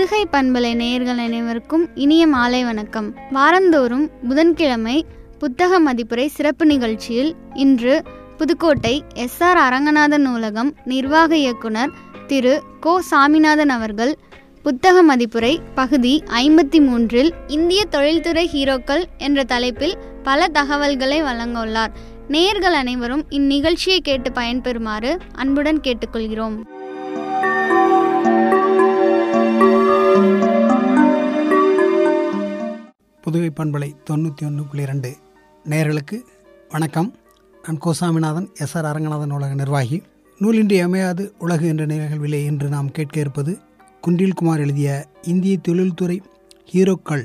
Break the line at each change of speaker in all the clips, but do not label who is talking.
புதுகை பண்பலை நேயர்கள் அனைவருக்கும் இனிய மாலை வணக்கம் வாரந்தோறும் புதன்கிழமை புத்தக மதிப்புரை சிறப்பு நிகழ்ச்சியில் இன்று புதுக்கோட்டை எஸ் ஆர் அரங்கநாதன் நூலகம் நிர்வாக இயக்குனர் திரு கோ சாமிநாதன் அவர்கள் புத்தக மதிப்புரை பகுதி ஐம்பத்தி மூன்றில் இந்திய தொழில்துறை ஹீரோக்கள் என்ற தலைப்பில் பல தகவல்களை வழங்க உள்ளார் நேயர்கள் அனைவரும் இந்நிகழ்ச்சியை கேட்டு பயன்பெறுமாறு அன்புடன் கேட்டுக்கொள்கிறோம்
புதுவை பண்பலை தொண்ணூற்றி ஒன்று புள்ளி ரெண்டு நேயர்களுக்கு வணக்கம் நான் கோசாமிநாதன் எஸ் ஆர் அரங்கநாதன் உலக நிர்வாகி நூலின்றி அமையாது உலகு என்ற நிகழ்விலே இன்று நாம் கேட்க இருப்பது குண்டில்குமார் எழுதிய இந்திய தொழில்துறை ஹீரோக்கள்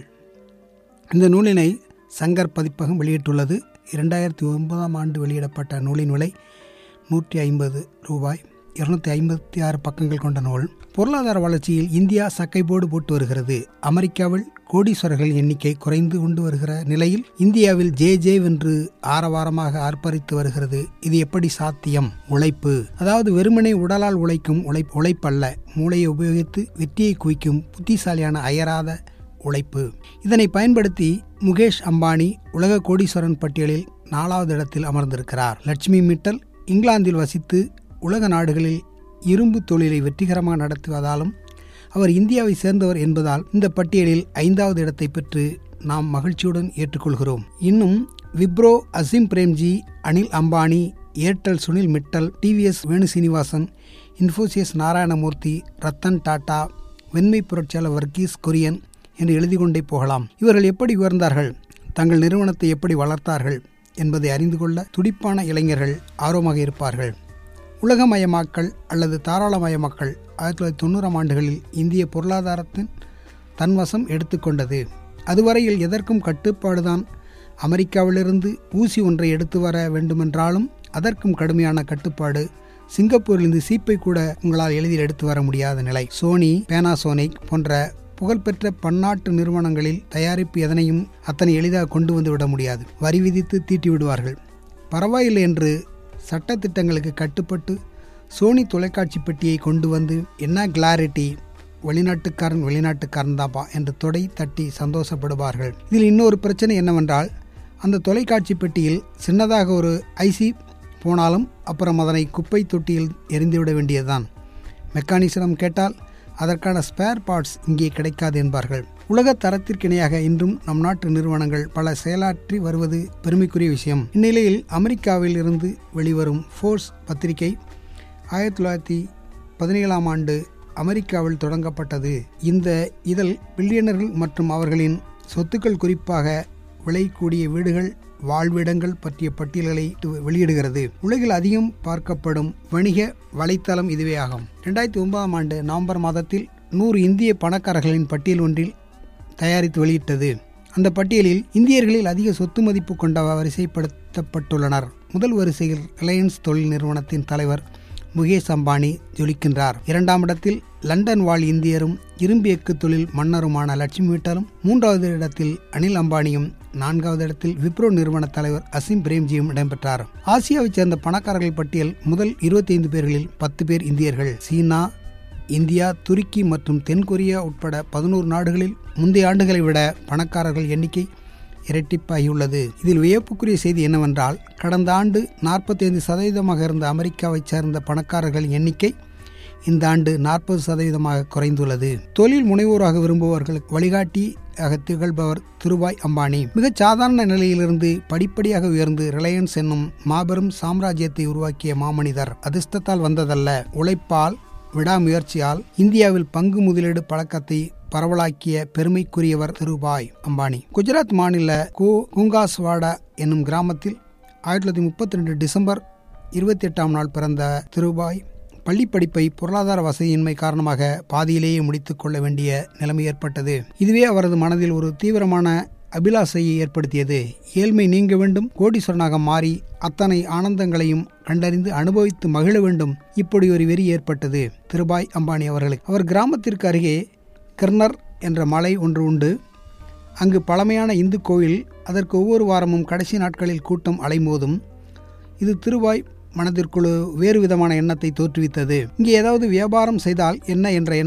இந்த நூலினை சங்கர் பதிப்பகம் வெளியிட்டுள்ளது இரண்டாயிரத்தி ஒன்பதாம் ஆண்டு வெளியிடப்பட்ட நூலின் விலை நூற்றி ஐம்பது ரூபாய் இருநூத்தி ஐம்பத்தி ஆறு பக்கங்கள் கொண்ட நூல் பொருளாதார வளர்ச்சியில் இந்தியா சக்கைபோடு போட்டு வருகிறது அமெரிக்காவில் கோடீஸ்வரர்கள் எண்ணிக்கை குறைந்து கொண்டு வருகிற நிலையில் இந்தியாவில் ஜே ஜே வென்று ஆரவாரமாக ஆர்ப்பரித்து வருகிறது இது எப்படி சாத்தியம் உழைப்பு அதாவது வெறுமனே உடலால் உழைக்கும் உழை உழைப்பல்ல மூளையை உபயோகித்து வெற்றியை குவிக்கும் புத்திசாலியான அயராத உழைப்பு இதனை பயன்படுத்தி முகேஷ் அம்பானி உலக கோடீஸ்வரன் பட்டியலில் நாலாவது இடத்தில் அமர்ந்திருக்கிறார் லட்சுமி மிட்டல் இங்கிலாந்தில் வசித்து உலக நாடுகளில் இரும்பு தொழிலை வெற்றிகரமாக நடத்துவதாலும் அவர் இந்தியாவை சேர்ந்தவர் என்பதால் இந்த பட்டியலில் ஐந்தாவது இடத்தை பெற்று நாம் மகிழ்ச்சியுடன் ஏற்றுக்கொள்கிறோம் இன்னும் விப்ரோ அசிம் பிரேம்ஜி அனில் அம்பானி ஏர்டெல் சுனில் மிட்டல் டிவிஎஸ் வேணு சீனிவாசன் இன்ஃபோசியஸ் நாராயணமூர்த்தி ரத்தன் டாடா வெண்மை புரட்சியாளர் வர்கீஸ் கொரியன் என்று எழுதி கொண்டே போகலாம் இவர்கள் எப்படி உயர்ந்தார்கள் தங்கள் நிறுவனத்தை எப்படி வளர்த்தார்கள் என்பதை அறிந்து கொள்ள துடிப்பான இளைஞர்கள் ஆர்வமாக இருப்பார்கள் உலகமயமாக்கல் அல்லது தாராளமயமாக்கல் ஆயிரத்தி தொள்ளாயிரத்தி தொண்ணூறாம் ஆண்டுகளில் இந்திய பொருளாதாரத்தின் தன்வசம் எடுத்துக்கொண்டது அதுவரையில் எதற்கும் கட்டுப்பாடுதான் அமெரிக்காவிலிருந்து ஊசி ஒன்றை எடுத்து வர வேண்டுமென்றாலும் அதற்கும் கடுமையான கட்டுப்பாடு சிங்கப்பூரிலிருந்து சீப்பை கூட உங்களால் எளிதில் எடுத்து வர முடியாத நிலை சோனி பேனாசோனிக் போன்ற புகழ்பெற்ற பன்னாட்டு நிறுவனங்களில் தயாரிப்பு எதனையும் அத்தனை எளிதாக கொண்டு வந்து விட முடியாது வரி விதித்து தீட்டி விடுவார்கள் பரவாயில்லை என்று சட்டத்திட்டங்களுக்கு கட்டுப்பட்டு சோனி தொலைக்காட்சி பெட்டியை கொண்டு வந்து என்ன கிளாரிட்டி வெளிநாட்டுக்காரன் வெளிநாட்டுக்காரன் தாப்பா என்று தொடை தட்டி சந்தோஷப்படுவார்கள் இதில் இன்னொரு பிரச்சனை என்னவென்றால் அந்த தொலைக்காட்சி பெட்டியில் சின்னதாக ஒரு ஐசி போனாலும் அப்புறம் அதனை குப்பை தொட்டியில் எரிந்துவிட வேண்டியதுதான் மெக்கானிசிடம் கேட்டால் அதற்கான ஸ்பேர் பார்ட்ஸ் இங்கே கிடைக்காது என்பார்கள் உலக தரத்திற்கிணையாக இன்றும் நம் நாட்டு நிறுவனங்கள் பல செயலாற்றி வருவது பெருமைக்குரிய விஷயம் இந்நிலையில் அமெரிக்காவில் இருந்து வெளிவரும் ஃபோர்ஸ் பத்திரிகை ஆயிரத்தி தொள்ளாயிரத்தி பதினேழாம் ஆண்டு அமெரிக்காவில் தொடங்கப்பட்டது இந்த இதழ் பில்லியனர்கள் மற்றும் அவர்களின் சொத்துக்கள் குறிப்பாக விளையக்கூடிய வீடுகள் வாழ்விடங்கள் பற்றிய பட்டியல்களை வெளியிடுகிறது உலகில் அதிகம் பார்க்கப்படும் வணிக வலைத்தளம் இதுவே ஆகும் ரெண்டாயிரத்தி ஒன்பதாம் ஆண்டு நவம்பர் மாதத்தில் நூறு இந்திய பணக்காரர்களின் பட்டியல் ஒன்றில் தயாரித்து வெளியிட்டது அந்த பட்டியலில் இந்தியர்களில் அதிக சொத்து மதிப்பு கொண்ட வரிசைப்படுத்தப்பட்டுள்ளனர் முதல் வரிசையில் ரிலையன்ஸ் தொழில் நிறுவனத்தின் தலைவர் முகேஷ் அம்பானி ஜொலிக்கின்றார் இரண்டாம் இடத்தில் லண்டன் வாழ் இந்தியரும் இரும்பு எக்கு தொழில் மன்னருமான லட்சுமி மிட்டலும் மூன்றாவது இடத்தில் அனில் அம்பானியும் நான்காவது இடத்தில் விப்ரோ நிறுவன தலைவர் அசிம் பிரேம்ஜியும் இடம்பெற்றார் ஆசியாவைச் சேர்ந்த பணக்காரர்கள் பட்டியல் முதல் இருபத்தி ஐந்து பேர்களில் பத்து பேர் இந்தியர்கள் சீனா இந்தியா துருக்கி மற்றும் தென்கொரியா உட்பட பதினோரு நாடுகளில் முந்தைய ஆண்டுகளை விட பணக்காரர்கள் எண்ணிக்கை இரட்டிப்பாகியுள்ளது இதில் வியப்புக்குரிய செய்தி என்னவென்றால் கடந்த ஆண்டு நாற்பத்தி ஐந்து சதவீதமாக இருந்த அமெரிக்காவைச் சேர்ந்த பணக்காரர்கள் எண்ணிக்கை இந்த ஆண்டு நாற்பது சதவீதமாக குறைந்துள்ளது தொழில் முனைவோராக விரும்புபவர்களுக்கு வழிகாட்டியாக திகழ்பவர் திருபாய் அம்பானி மிகச் சாதாரண நிலையிலிருந்து படிப்படியாக உயர்ந்து ரிலையன்ஸ் என்னும் மாபெரும் சாம்ராஜ்யத்தை உருவாக்கிய மாமனிதர் அதிர்ஷ்டத்தால் வந்ததல்ல உழைப்பால் விடாமுயற்சியால் இந்தியாவில் பங்கு முதலீடு பழக்கத்தை பரவலாக்கிய பெருமைக்குரியவர் திருபாய் அம்பானி குஜராத் மாநில கோ குங்காஸ்வாடா என்னும் கிராமத்தில் ஆயிரத்தி தொள்ளாயிரத்தி முப்பத்தி ரெண்டு டிசம்பர் இருபத்தி எட்டாம் நாள் பிறந்த திருபாய் பள்ளி படிப்பை பொருளாதார வசதியின்மை காரணமாக பாதியிலேயே முடித்துக் கொள்ள வேண்டிய நிலைமை ஏற்பட்டது இதுவே அவரது மனதில் ஒரு தீவிரமான அபிலாசையை ஏற்படுத்தியது ஏழ்மை நீங்க வேண்டும் கோடீஸ்வரனாக மாறி அத்தனை ஆனந்தங்களையும் கண்டறிந்து அனுபவித்து மகிழ வேண்டும் இப்படி ஒரு வெறி ஏற்பட்டது திருபாய் அம்பானி அவர்களுக்கு அவர் கிராமத்திற்கு அருகே கிர்னர் என்ற மலை ஒன்று உண்டு அங்கு பழமையான இந்து கோயில் அதற்கு ஒவ்வொரு வாரமும் கடைசி நாட்களில் கூட்டம் அலைமோதும் இது திருவாய் மனதிற்குழு வேறு விதமான எண்ணத்தை தோற்றுவித்தது இங்கே ஏதாவது வியாபாரம் செய்தால் என்ன என்ற எண்ணம்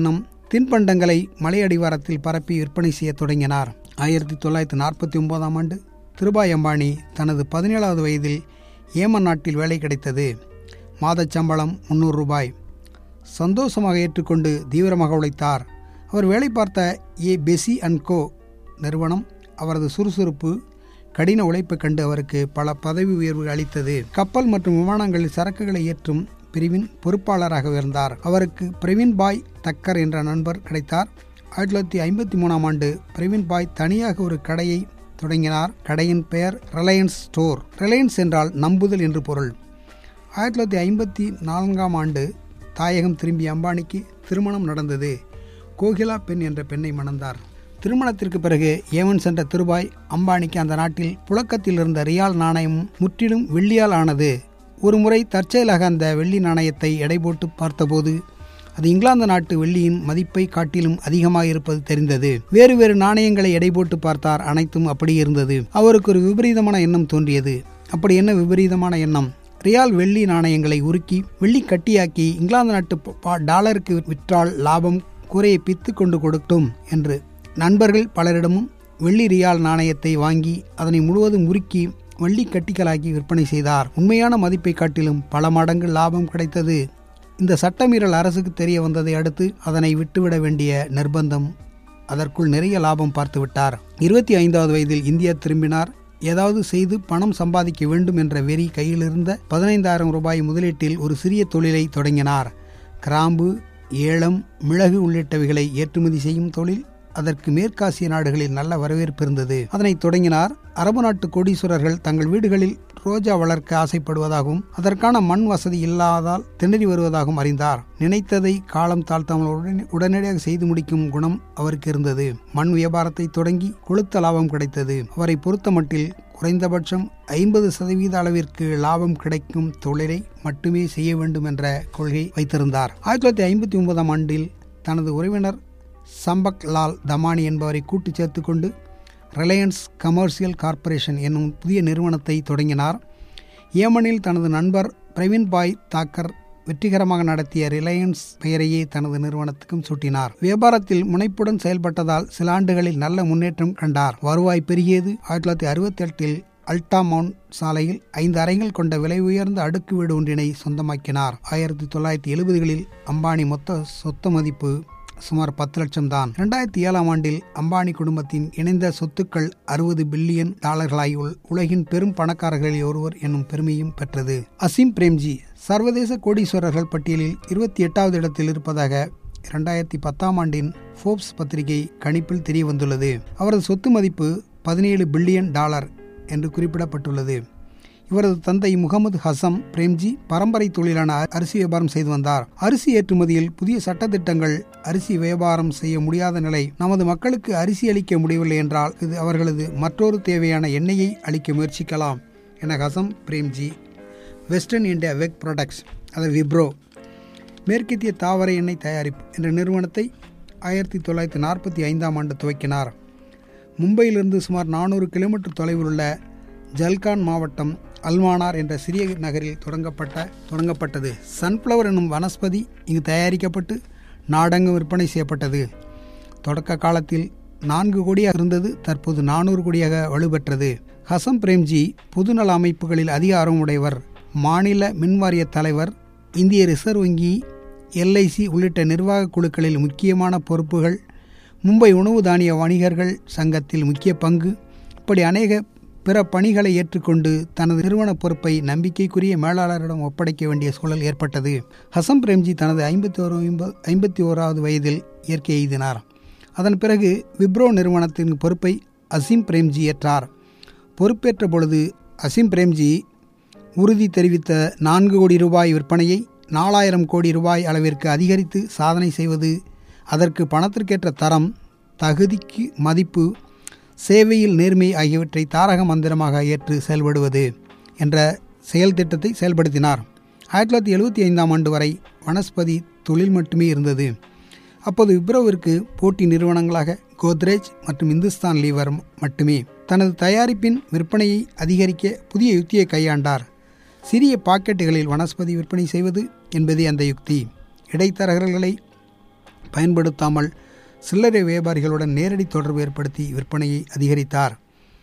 தின்பண்டங்களை மலையடிவாரத்தில் பரப்பி விற்பனை செய்ய தொடங்கினார் ஆயிரத்தி தொள்ளாயிரத்தி நாற்பத்தி ஒன்பதாம் ஆண்டு திருபாய் அம்பானி தனது பதினேழாவது வயதில் ஏமன் நாட்டில் வேலை கிடைத்தது மாதச் சம்பளம் முந்நூறு ரூபாய் சந்தோஷமாக ஏற்றுக்கொண்டு தீவிரமாக உழைத்தார் அவர் வேலை பார்த்த ஏ பெசி அண்ட் கோ நிறுவனம் அவரது சுறுசுறுப்பு கடின உழைப்பைக் கண்டு அவருக்கு பல பதவி உயர்வு அளித்தது கப்பல் மற்றும் விமானங்களில் சரக்குகளை ஏற்றும் பிரிவின் பொறுப்பாளராக இருந்தார் அவருக்கு பிரவீன் பாய் தக்கர் என்ற நண்பர் கிடைத்தார் ஆயிரத்தி தொள்ளாயிரத்தி ஐம்பத்தி மூணாம் ஆண்டு பிரவீன் பாய் தனியாக ஒரு கடையை தொடங்கினார் கடையின் பெயர் ரிலையன்ஸ் ஸ்டோர் ரிலையன்ஸ் என்றால் நம்புதல் என்று பொருள் ஆயிரத்தி தொள்ளாயிரத்தி ஐம்பத்தி நான்காம் ஆண்டு தாயகம் திரும்பிய அம்பானிக்கு திருமணம் நடந்தது கோகிலா பெண் என்ற பெண்ணை மணந்தார் திருமணத்திற்கு பிறகு ஏவன் சென்ற திருபாய் அம்பானிக்கு அந்த நாட்டில் புழக்கத்தில் இருந்த ரியால் நாணயம் முற்றிலும் வெள்ளியால் ஆனது ஒரு முறை தற்செயலாக அந்த வெள்ளி நாணயத்தை எடை போட்டு பார்த்தபோது அது இங்கிலாந்து நாட்டு வெள்ளியின் மதிப்பை காட்டிலும் அதிகமாக இருப்பது தெரிந்தது வேறு வேறு நாணயங்களை எடை போட்டு பார்த்தார் அனைத்தும் அப்படி இருந்தது அவருக்கு ஒரு விபரீதமான எண்ணம் தோன்றியது அப்படி என்ன விபரீதமான எண்ணம் ரியால் வெள்ளி நாணயங்களை உருக்கி வெள்ளி கட்டியாக்கி இங்கிலாந்து நாட்டு பா- டாலருக்கு விற்றால் லாபம் குறையை பித்து கொண்டு கொடுட்டும் என்று நண்பர்கள் பலரிடமும் வெள்ளி ரியால் நாணயத்தை வாங்கி அதனை முழுவதும் உருக்கி வெள்ளி கட்டிகளாக்கி விற்பனை செய்தார் உண்மையான மதிப்பை காட்டிலும் பல மடங்கு லாபம் கிடைத்தது இந்த சட்டமீறல் அரசுக்கு தெரிய வந்ததை அடுத்து அதனை விட்டுவிட வேண்டிய நிர்பந்தம் அதற்குள் நிறைய லாபம் பார்த்து விட்டார் இருபத்தி ஐந்தாவது வயதில் இந்தியா திரும்பினார் ஏதாவது செய்து பணம் சம்பாதிக்க வேண்டும் என்ற வெறி கையில் இருந்த பதினைந்தாயிரம் ரூபாய் முதலீட்டில் ஒரு சிறிய தொழிலை தொடங்கினார் கிராம்பு ஏலம் மிளகு உள்ளிட்டவைகளை ஏற்றுமதி செய்யும் தொழில் அதற்கு மேற்காசிய நாடுகளில் நல்ல வரவேற்பு இருந்தது அதனை தொடங்கினார் அரபு நாட்டு கோடீஸ்வரர்கள் தங்கள் வீடுகளில் ரோஜா வளர்க்க ஆசைப்படுவதாகவும் அதற்கான மண் வசதி இல்லாதால் திணறி வருவதாகவும் அறிந்தார் நினைத்ததை காலம் தாழ்த்தாமல் உடனே- உடனடியாக செய்து முடிக்கும் குணம் அவருக்கு இருந்தது மண் வியாபாரத்தை தொடங்கி கொளுத்த லாபம் கிடைத்தது அவரை பொறுத்தமட்டில் குறைந்தபட்சம் ஐம்பது சதவீத அளவிற்கு லாபம் கிடைக்கும் தொழிலை மட்டுமே செய்ய வேண்டும் என்ற கொள்கை வைத்திருந்தார் ஆயிரத்தி தொள்ளாயிரத்தி ஐம்பத்தி ஒன்பதாம் ஆண்டில் தனது உறவினர் சம்பக் லால் தமானி என்பவரை கூட்டு சேர்த்துக்கொண்டு ரிலையன்ஸ் கமர்ஷியல் கார்ப்பரேஷன் என்னும் புதிய நிறுவனத்தை தொடங்கினார் ஏமனில் தனது நண்பர் பிரவீன் பாய் தாக்கர் வெற்றிகரமாக நடத்திய ரிலையன்ஸ் பெயரையே தனது நிறுவனத்துக்கும் சூட்டினார் வியாபாரத்தில் முனைப்புடன் செயல்பட்டதால் சில ஆண்டுகளில் நல்ல முன்னேற்றம் கண்டார் வருவாய் பெருகியது ஆயிரத்தி தொள்ளாயிரத்தி அறுபத்தி எட்டில் அல்டா மவுண்ட் சாலையில் ஐந்து அறைகள் கொண்ட விலை உயர்ந்த அடுக்கு வீடு ஒன்றினை சொந்தமாக்கினார் ஆயிரத்தி தொள்ளாயிரத்தி எழுபதுகளில் அம்பானி மொத்த சொத்து மதிப்பு சுமார் பத்து லட்சம் தான் இரண்டாயிரத்தி ஏழாம் ஆண்டில் அம்பானி குடும்பத்தின் இணைந்த சொத்துக்கள் அறுபது பில்லியன் டாலர்களாய் உள்- உலகின் பெரும் பணக்காரர்களில் ஒருவர் என்னும் பெருமையும் பெற்றது அசீம் பிரேம்ஜி சர்வதேச கோடீஸ்வரர்கள் பட்டியலில் இருபத்தி எட்டாவது இடத்தில் இருப்பதாக இரண்டாயிரத்தி பத்தாம் ஆண்டின் ஃபோர்ப்ஸ் பத்திரிகை கணிப்பில் தெரிய வந்துள்ளது அவரது சொத்து மதிப்பு பதினேழு பில்லியன் டாலர் என்று குறிப்பிடப்பட்டுள்ளது இவரது தந்தை முகமது ஹசம் பிரேம்ஜி பரம்பரை தொழிலான அரிசி வியாபாரம் செய்து வந்தார் அரிசி ஏற்றுமதியில் புதிய சட்டத்திட்டங்கள் அரிசி வியாபாரம் செய்ய முடியாத நிலை நமது மக்களுக்கு அரிசி அளிக்க முடியவில்லை என்றால் இது அவர்களது மற்றொரு தேவையான எண்ணெயை அளிக்க முயற்சிக்கலாம் என Azim Premji western India veg products அது விப்ரோ மேற்கத்திய தாவர எண்ணெய் தயாரிப்பு என்ற நிறுவனத்தை ஆயிரத்தி தொள்ளாயிரத்தி நாற்பத்தி ஐந்தாம் ஆண்டு துவக்கினார் மும்பையிலிருந்து சுமார் நானூறு கிலோமீட்டர் தொலைவில் உள்ள ஜல்கான் மாவட்டம் அல்வானார் என்ற சிறிய நகரில் தொடங்கப்பட்ட தொடங்கப்பட்டது சன்ஃப்ளவர் என்னும் வனஸ்பதி இங்கு தயாரிக்கப்பட்டு நாடெங்கும் விற்பனை செய்யப்பட்டது தொடக்க காலத்தில் நான்கு கோடியாக இருந்தது தற்போது நானூறு கோடியாக வலுப்பெற்றது ஹசம் பிரேம்ஜி பொதுநல அமைப்புகளில் அதிக ஆர்வமுடையவர் மாநில மின்வாரிய தலைவர் இந்திய ரிசர்வ் வங்கி எல்ஐசி உள்ளிட்ட நிர்வாக குழுக்களில் முக்கியமான பொறுப்புகள் மும்பை உணவு தானிய வணிகர்கள் சங்கத்தில் முக்கிய பங்கு இப்படி அநேக பிற பணிகளை ஏற்றுக்கொண்டு தனது நிறுவன பொறுப்பை நம்பிக்கைக்குரிய மேலாளரிடம் ஒப்படைக்க வேண்டிய சூழல் ஏற்பட்டது ஹசம் பிரேம்ஜி தனது ஐம்பத்தி ஒரு ஐம்பத்தி ஓராவது வயதில் இயற்கை எய்தினார் அதன் பிறகு விப்ரோ நிறுவனத்தின் பொறுப்பை அசீம் பிரேம்ஜி ஏற்றார் பொறுப்பேற்ற பொழுது அசீம் பிரேம்ஜி உறுதி தெரிவித்த நான்கு கோடி ரூபாய் விற்பனையை நாலாயிரம் கோடி ரூபாய் அளவிற்கு அதிகரித்து சாதனை செய்வது அதற்கு பணத்திற்கேற்ற தரம் தகுதிக்கு மதிப்பு சேவையில் நேர்மை ஆகியவற்றை தாரக மந்திரமாக ஏற்று செயல்படுவது என்ற செயல் திட்டத்தை செயல்படுத்தினார் ஆயிரத்தி தொள்ளாயிரத்தி எழுபத்தி ஐந்தாம் ஆண்டு வரை வனஸ்பதி தொழில் மட்டுமே இருந்தது அப்போது விப்ரோவிற்கு போட்டி நிறுவனங்களாக கோத்ரேஜ் மற்றும் இந்துஸ்தான் லீவர் மட்டுமே தனது தயாரிப்பின் விற்பனையை அதிகரிக்க புதிய யுக்தியை கையாண்டார் சிறிய பாக்கெட்டுகளில் வனஸ்பதி விற்பனை செய்வது என்பதே அந்த யுக்தி இடைத்தரகர்களை பயன்படுத்தாமல் சில்லறை வியாபாரிகளுடன் நேரடி தொடர்பு ஏற்படுத்தி விற்பனையை அதிகரித்தார்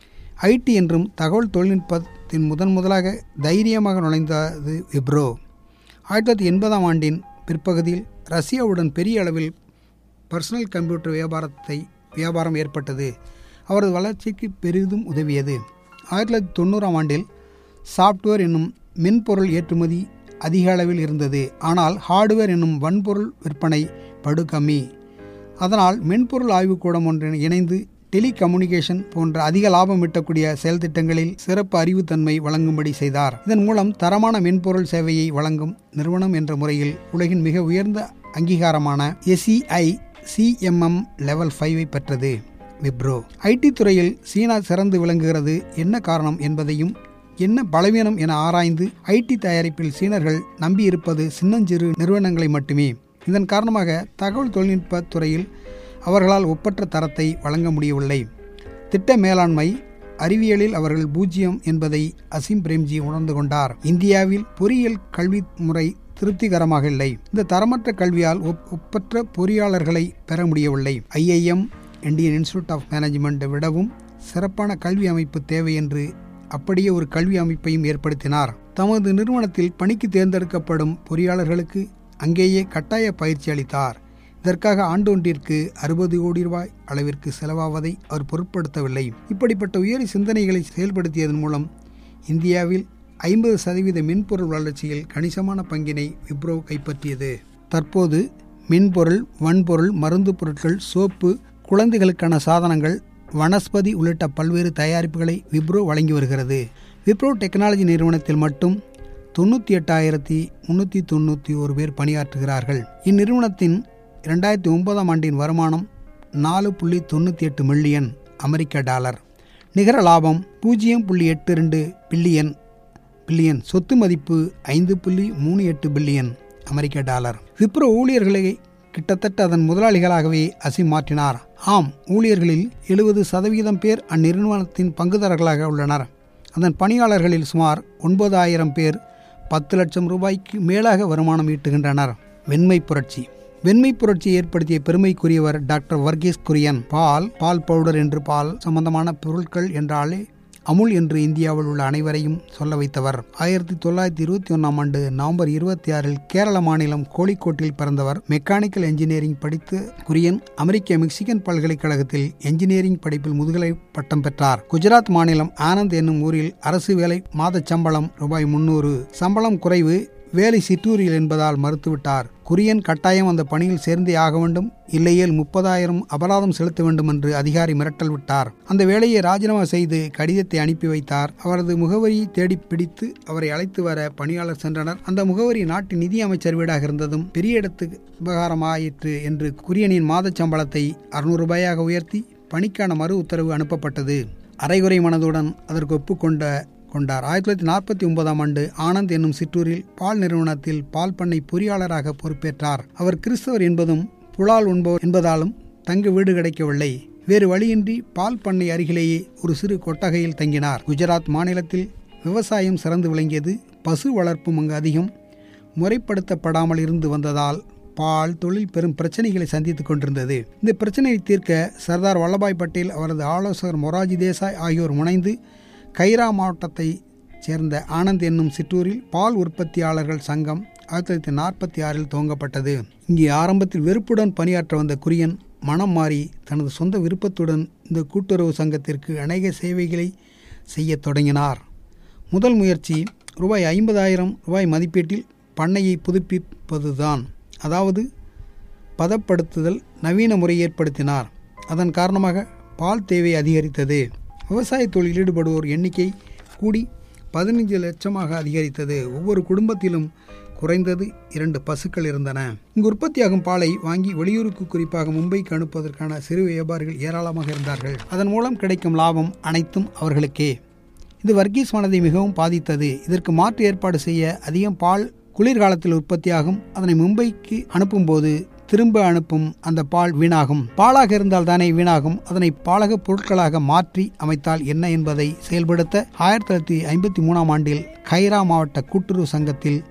ஐடி என்றும் தகவல் தொழில்நுட்பத்தின் முதன் முதலாக தைரியமாக நுழைந்தது விப்ரோ ஆயிரத்தி தொள்ளாயிரத்தி எண்பதாம் ஆண்டின் பிற்பகுதியில் ரஷ்யாவுடன் பெரிய அளவில் பர்சனல் கம்ப்யூட்டர் வியாபாரத்தை வியாபாரம் ஏற்பட்டது அவரது வளர்ச்சிக்கு பெரிதும் உதவியது ஆயிரத்தி தொள்ளாயிரத்தி தொண்ணூறாம் ஆண்டில் சாஃப்ட்வேர் என்னும் மென்பொருள் ஏற்றுமதி அதிக அளவில் இருந்தது ஆனால் ஹார்ட்வேர் என்னும் வன்பொருள் விற்பனை படு கம்மி அதனால் மென்பொருள் ஆய்வுக்கூடம் ஒன்றின் இணைந்து டெலிகம்யூனிகேஷன் போன்ற அதிக லாபம் ஈட்டக்கூடிய செயல் திட்டங்களில் சிறப்பு அறிவுத்தன்மை வழங்கும்படி செய்தார் இதன் மூலம் தரமான மென்பொருள் சேவையை வழங்கும் நிறுவனம் என்ற முறையில் உலகின் மிக உயர்ந்த அங்கீகாரமான எஸ்இஐ சிஎம்எம் லெவல் ஃபைவை பெற்றது விப்ரோ ஐடி துறையில் சீனா சிறந்து விளங்குகிறது என்ன காரணம் என்பதையும் என்ன பலவீனம் என ஆராய்ந்து ஐடி தயாரிப்பில் சீனர்கள் நம்பியிருப்பது சின்னஞ்சிறு நிறுவனங்களை மட்டுமே இதன் காரணமாக தகவல் தொழில்நுட்ப துறையில் அவர்களால் ஒப்பற்ற தரத்தை வழங்க முடியவில்லை திட்ட மேலாண்மை அறிவியலில் அவர்கள் பூஜ்ஜியம் என்பதை அசிம் பிரேம்ஜி உணர்ந்து கொண்டார் இந்தியாவில் பொறியியல் கல்வி முறை திருப்திகரமாக இல்லை இந்த தரமற்ற கல்வியால் ஒப்பற்ற பொறியாளர்களை பெற முடியவில்லை IIM Indian institute of management விடவும் சிறப்பான கல்வி அமைப்பு தேவை என்று அப்படியே ஒரு கல்வி அமைப்பையும் ஏற்படுத்தினார் தமது நிறுவனத்தில் பணிக்கு தேர்ந்தெடுக்கப்படும் பொறியாளர்களுக்கு அங்கேயே கட்டாய பயிற்சி அளித்தார் இதற்காக ஆண்டொன்றிற்கு அறுபது கோடி ரூபாய் அளவிற்கு செலவாவதை அவர் பொருட்படுத்தவில்லை இப்படிப்பட்ட உயர் சிந்தனைகளை செயல்படுத்தியதன் மூலம் இந்தியாவில் ஐம்பது சதவீத மென்பொருள் வளர்ச்சியில் கணிசமான பங்கினை விப்ரோ கைப்பற்றியது தற்போது மென்பொருள் வன்பொருள் மருந்து பொருட்கள் சோப்பு குழந்தைகளுக்கான சாதனங்கள் வனஸ்பதி உள்ளிட்ட பல்வேறு தயாரிப்புகளை விப்ரோ வழங்கி வருகிறது விப்ரோ டெக்னாலஜி நிறுவனத்தில் மட்டும் தொண்ணூற்றி எட்டாயிரத்தி முன்னூற்றி தொண்ணூற்றி ஒரு பேர் பணியாற்றுகிறார்கள் இந்நிறுவனத்தின் இரண்டாயிரத்தி ஒன்பதாம் ஆண்டின் வருமானம் நாலு புள்ளி தொண்ணூற்றி எட்டு மில்லியன் அமெரிக்க டாலர் நிகர லாபம் பூஜ்ஜியம் புள்ளி எட்டு ரெண்டு பில்லியன் பில்லியன் சொத்து மதிப்பு ஐந்து புள்ளி மூணு எட்டு பில்லியன் அமெரிக்க டாலர் விப்ரோ ஊழியர்களை கிட்டத்தட்ட அதன் முதலாளிகளாகவே அசி மாற்றினார் ஆம் ஊழியர்களில் எழுபது சதவீதம் பேர் அந்நிறுவனத்தின் பங்குதாரர்களாக உள்ளனர் அதன் பணியாளர்களில் சுமார் ஒன்பதாயிரம் பேர் பத்து லட்சம் ரூபாய்க்கு மேலாக வருமானம் ஈட்டுகின்றனர் வெண்மை புரட்சி வெண்மை புரட்சி ஏற்படுத்திய பெருமைக்குரியவர் டாக்டர் வர்கீஸ் குரியன் பால் பால் பவுடர் என்று பால் சம்பந்தமான பொருட்கள் என்றாலே அமுல் என்று இந்தியாவில் உள்ள அனைவரையும் சொல்ல வைத்தவர் ஆயிரத்தி தொள்ளாயிரத்தி இருபத்தி ஒன்றாம் ஆண்டு நவம்பர் இருபத்தி ஆறில் கேரள மாநிலம் கோழிக்கோட்டில் பிறந்தவர் மெக்கானிக்கல் என்ஜினியரிங் படித்து குரியன் அமெரிக்க மெக்சிகன் பல்கலைக்கழகத்தில் என்ஜினியரிங் படிப்பில் முதுகலை பட்டம் பெற்றார் குஜராத் மாநிலம் ஆனந்த் என்னும் ஊரில் அரசு வேலை மாதச் சம்பளம் ரூபாய் முன்னூறு சம்பளம் குறைவு வேலை சிற்றூரில் என்பதால் மறுத்துவிட்டார் குரியன் கட்டாயம் அந்த பணியில் சேர்ந்தே ஆக வேண்டும் இல்லையேல் முப்பதாயிரம் அபராதம் செலுத்த வேண்டும் என்று அதிகாரி மிரட்டல் விட்டார் அந்த வேலையை ராஜினாமா செய்து கடிதத்தை அனுப்பி வைத்தார் அவரது முகவரியை தேடி பிடித்து அவரை அழைத்து வர பணியாளர் சென்றனர் அந்த முகவரி நாட்டின் நிதி அமைச்சர் வீடாக இருந்ததும் பெரிய இடத்து விவகாரமாயிற்று என்று குரியனின் மாதச் சம்பளத்தை அறுநூறு ரூபாயாக உயர்த்தி பணிக்கான மறு உத்தரவு அனுப்பப்பட்டது அரைகுறை மனதுடன் அதற்கு ஒப்புக்கொண்ட கொண்டார் ஆயிரத்தி தொள்ளாயிரத்தி நாற்பத்தி ஒன்பதாம் ஆண்டு ஆனந்த் என்னும் சிற்றூரில் பால் நிறுவனத்தில் பால் பண்ணை பொறியாளராக பொறுப்பேற்றார் அவர் கிறிஸ்தவர் என்பதும் புலால் உண்பவர் என்பதாலும் தங்க வீடு கிடைக்கவில்லை வேறு வழியின்றி பால் பண்ணை அருகிலேயே ஒரு சிறு கொட்டகையில் தங்கினார் குஜராத் மாநிலத்தில் விவசாயம் சிறந்து விளங்கியது பசு வளர்ப்பும் அங்கு அதிகம் முறைப்படுத்தப்படாமல் இருந்து வந்ததால் பால் தொழில் பெரும் பிரச்சனைகளை சந்தித்துக் கொண்டிருந்தது இந்த பிரச்சனையை தீர்க்க சர்தார் வல்லபாய் பட்டேல் அவரது ஆலோசகர் மொராஜி தேசாய் ஆகியோர் முனைந்து கைரா மாவட்டத்தை சேர்ந்த ஆனந்த் என்னும் சிற்றூரில் பால் உற்பத்தியாளர்கள் சங்கம் ஆயிரத்தி தொள்ளாயிரத்தி நாற்பத்தி ஆறில் துவங்கப்பட்டது இங்கே ஆரம்பத்தில் வெறுப்புடன் பணியாற்ற வந்த குரியன் மனம் மாறி தனது சொந்த விருப்பத்துடன் இந்த கூட்டுறவு சங்கத்திற்கு அநேக சேவைகளை செய்ய தொடங்கினார் முதல் முயற்சி ரூபாய் ஐம்பதாயிரம் ரூபாய் மதிப்பீட்டில் பண்ணையை புதுப்பிப்பதுதான் அதாவது பதப்படுத்துதல் நவீன முறை ஏற்படுத்தினார் அதன் காரணமாக பால் தேவை அதிகரித்தது விவசாய தொழில் ஈடுபடுவோர் எண்ணிக்கை கூடி பதினைஞ்சு லட்சமாக அதிகரித்தது ஒவ்வொரு குடும்பத்திலும் குறைந்தது இரண்டு பசுக்கள் இருந்தன இங்கு உற்பத்தியாகும் பாலை வாங்கி வெளியூருக்கு குறிப்பாக மும்பைக்கு அனுப்புவதற்கான சிறு வியாபாரிகள் ஏராளமாக இருந்தார்கள் அதன் மூலம் கிடைக்கும் லாபம் அனைத்தும் அவர்களுக்கே இது வர்கீஸ் மனதை மிகவும் பாதித்தது இதற்கு மாற்று ஏற்பாடு செய்ய அதிகம் பால் குளிர்காலத்தில் உற்பத்தியாகும் அதனை மும்பைக்கு அனுப்பும்போது திரும்ப அனுப்பும் அந்த பால் வீணாகும் பாலாக இருந்தால் தானே வீணாகும் அதனை பாலக பொருட்களாக மாற்றி அமைத்தால் என்ன என்பதை செயல்படுத்த ஆயிரத்தி தொள்ளாயிரத்தி ஐம்பத்தி மூணாம் ஆண்டில் கைரா மாவட்ட கூட்டுறவு சங்கத்தில்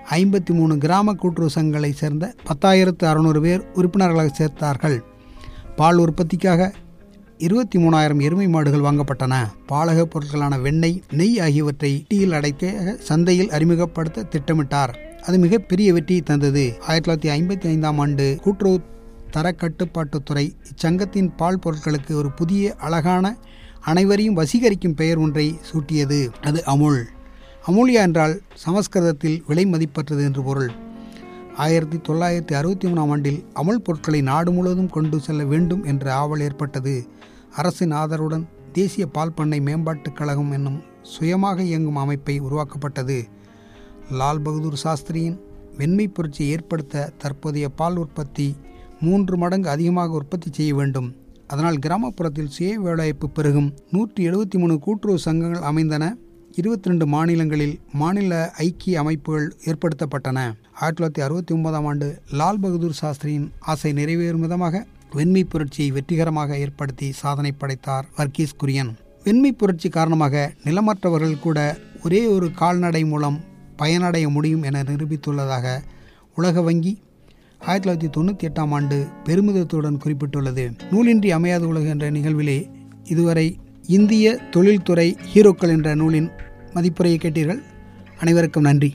ஐம்பத்தி மூணு கிராம கூட்டுறவு சங்கங்களை சேர்ந்த பத்தாயிரத்து அறுநூறு பேர் உறுப்பினர்களாக சேர்த்தார்கள் பால் உற்பத்திக்காக இருபத்தி மூணாயிரம் எருமை மாடுகள் வாங்கப்பட்டன பாலக பொருட்களான வெண்ணெய் நெய் ஆகியவற்றை டீயில் அடைக்க சந்தையில் அறிமுகப்படுத்த திட்டமிட்டார் அது மிகப்பெரிய வெற்றியை தந்தது ஆயிரத்தி தொள்ளாயிரத்தி ஐம்பத்தி ஐந்தாம் ஆண்டு கூட்டுறவு தர கட்டுப்பாட்டுத்துறை இச்சங்கத்தின் பால் பொருட்களுக்கு ஒரு புதிய அழகான அனைவரையும் வசீகரிக்கும் பெயர் ஒன்றை சூட்டியது அது அமுல் அமுல்யா என்றால் சமஸ்கிருதத்தில் விலை மதிப்பற்றது என்று பொருள் ஆயிரத்தி தொள்ளாயிரத்தி அறுபத்தி மூணாம் ஆண்டில் அமுல் பொருட்களை நாடு முழுவதும் கொண்டு செல்ல வேண்டும் என்ற ஆவல் ஏற்பட்டது அரசின் ஆதரவுடன் தேசிய பால் பண்ணை மேம்பாட்டுக் கழகம் என்னும் சுயமாக இயங்கும் அமைப்பை உருவாக்கப்பட்டது லால் பகதூர் சாஸ்திரியின் வெண்மை புரட்சியை ஏற்படுத்த தற்போதைய பால் உற்பத்தி மூன்று மடங்கு அதிகமாக உற்பத்தி செய்ய வேண்டும் அதனால் கிராமப்புறத்தில் சுய வேலைவாய்ப்பு பெருகும் நூற்றி எழுபத்தி மூணு கூட்டுறவு சங்கங்கள் அமைந்தன இருபத்தி ரெண்டு மாநிலங்களில் மாநில ஐக்கிய அமைப்புகள் ஏற்படுத்தப்பட்டன ஆயிரத்தி தொள்ளாயிரத்தி அறுபத்தி ஒன்பதாம் ஆண்டு லால் பகதூர் சாஸ்திரியின் ஆசை நிறைவேறும் விதமாக வெண்மை புரட்சியை வெற்றிகரமாக ஏற்படுத்தி சாதனை படைத்தார் வர்கீஸ் குரியன் வெண்மை புரட்சி காரணமாக நிலமற்றவர்கள் கூட ஒரே ஒரு கால்நடை மூலம் பயனடைய முடியும் என நிரூபித்துள்ளதாக உலக வங்கி ஆயிரத்தி தொள்ளாயிரத்தி தொண்ணூற்றி எட்டாம் ஆண்டு பெருமிதத்துடன் குறிப்பிட்டுள்ளது நூலின்றி அமையாத உலகு என்ற நிகழ்விலே இதுவரை இந்திய தொழில்துறை ஹீரோக்கள் என்ற நூலின் மதிப்புரையை கேட்டீர்கள் அனைவருக்கும் நன்றி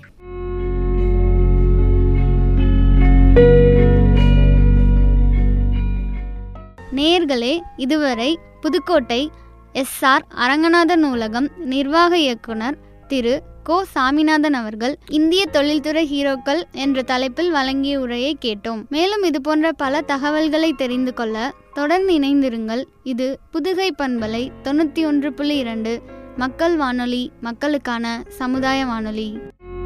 நேயர்களே இதுவரை புதுக்கோட்டை எஸ்ஆர் அரங்கநாத நூலகம் நிர்வாக இயக்குனர் திரு கோ சாமிநாதன் அவர்கள் இந்திய தொழில்துறை ஹீரோக்கள் என்ற தலைப்பில் வழங்கிய உரையை கேட்டோம் மேலும் இது போன்ற பல தகவல்களை தெரிந்து கொள்ள தொடர்ந்து இணைந்திருங்கள் இது புதுகை பண்பலை தொண்ணூற்றி ஒன்று புள்ளி இரண்டு மக்கள் வானொலி மக்களுக்கான சமுதாய வானொலி